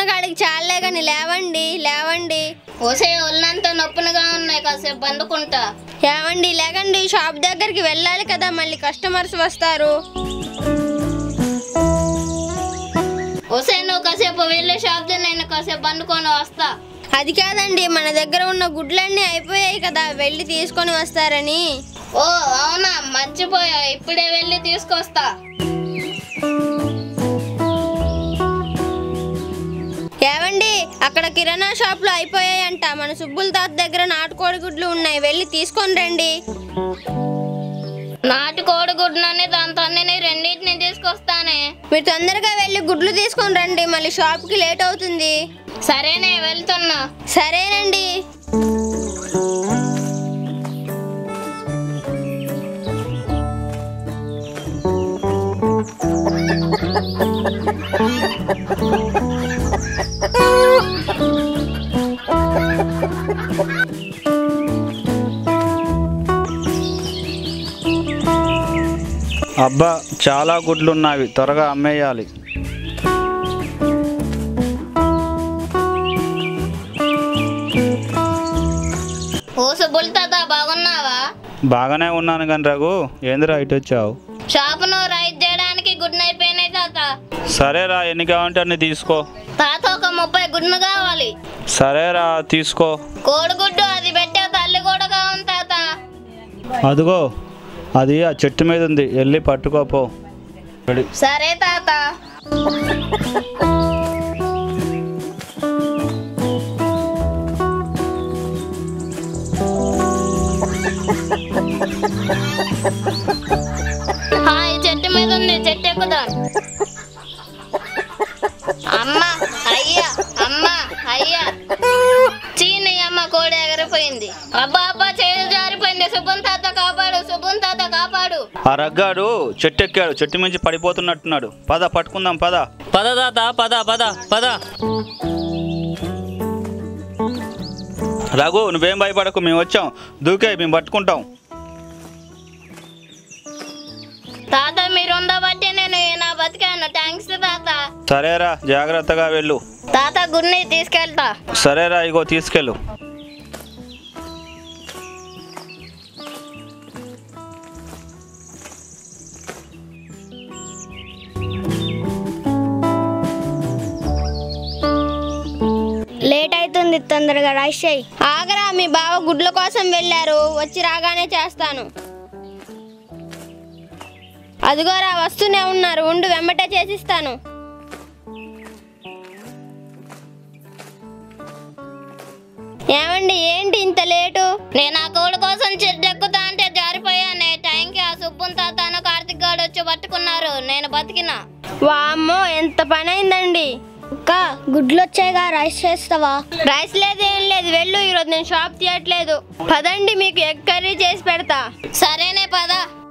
కాడికి చాలే గాని లేవండి లేవండి ఓసే ఒళ్ళంతా నొప్పులుగా ఉన్నాయి కాసేపు బందుకుంటా ఏవండి లేకండి షాప్ దగ్గరికి వెళ్ళాలి కదా మళ్ళీ కస్టమర్స్ వస్తారు ఓసే నువ్వు కాసేపు వెళ్ళి షాప్ ది నేను కాసేపు బండుకొని వస్తా అది కాదండి మన దగ్గర ఉన్న గుడ్లన్నీ అయిపోయాయి కదా వెళ్ళి తీసుకొని వస్తారని ఓ అవునా మర్చిపోయా ఇప్పుడే వెళ్ళి తీసుకొస్తా ఏవండి అక్కడ కిరాణా షాప్ లో అయిపోయాయంట మన సుబ్బుల తాత దగ్గర నాటుకోడి గుడ్లు ఉన్నాయి వెళ్ళి తీసుకొని రండి నాటు కోడిగుడ్డునని దాంతో నేను రెండింటిని తీసుకొస్తానే మీరు తొందరగా వెళ్ళి గుడ్లు తీసుకొని రండి మళ్ళీ షాప్ కి లేట్ అవుతుంది సరేనే వెళ్తున్నా సరేనండి అబ్బా చాలా గుడ్లున్నవి త్వరగా అమ్మేయాలి ఓ సుబ్బుల్ తాత బాగున్నావా బాగానే ఉన్నాను కానీ రఘు ఏందిరా ఇటు వచ్చావు షాపును రైట్ చేయడానికి గుడ్లు అయిపోయినాయి తాత సరేరా ఎన్ని కావాలంటే అన్ని తీసుకో తాత ఒక ముప్పై గుడ్లు కావాలి సరేరా తీసుకో కోడిగుడ్డు అది పెట్టే తల్లి కూడా కావాలి తాత అదిగో అది ఆ చెట్టు మీద ఉంది వెళ్ళి పట్టుకోపో రెడీ సరే తాత హాయ్ చెట్టు మీద ఉంది చెట్టు ఎక్కుదాం అమ్మ అయ్యా అమ్మ అయ్యా చీని అమ్మ కోడి ఎగరిపోయింది అబ్బా అబ్బా చేయి జారిపోయింది శుభం తాత కాపాడు శుభం తాత కాపాడు ఆ రగ్గాడు చెట్టు ఎక్కాడు చెట్టు మించి పడిపోతున్నట్టున్నాడు పద పట్టుకుందాం పద పద తాత పద పద పద రఘు నువ్వేం భయపడకు మేము వచ్చాం దూకే మేము పట్టుకుంటాం తాత మీరు ఉండబట్టి నేను నా బతికాను థ్యాంక్స్ తాత సరేరా జాగ్రత్తగా వెళ్ళు తాత గుడిని తీసుకెళ్తా సరేరా ఇగో తీసుకెళ్ళు లేట్ అవుతుంది తొందరగా రైస్ చేయి ఆగరా మీ బావ గుడ్ల కోసం వెళ్ళారు వచ్చి రాగానే చేస్తాను అదిగోరా వస్తూనే ఉన్నారు ఉండు వెంబటే చేసిస్తాను ఏమండి ఏంటి ఇంత లేటు నేను ఆ కోడి కోసం చెట్టు ఎక్కుతా అంటే జారిపోయానే టైంకి ఆ సుబ్బున్ తాతను కార్తిక్ గాడు వచ్చి పట్టుకున్నారు నేను బతికినా వామ్మో ఎంత పని అయిందండి అక్క గుడ్లు వచ్చాయిగా రైస్ చేస్తావా రైస్ లేదు ఏం లేదు వెళ్ళు ఈరోజు నేను షాప్ తీయట్లేదు పదండి మీకు ఎగ్ కర్రీ చేసి పెడతా సరేనే పద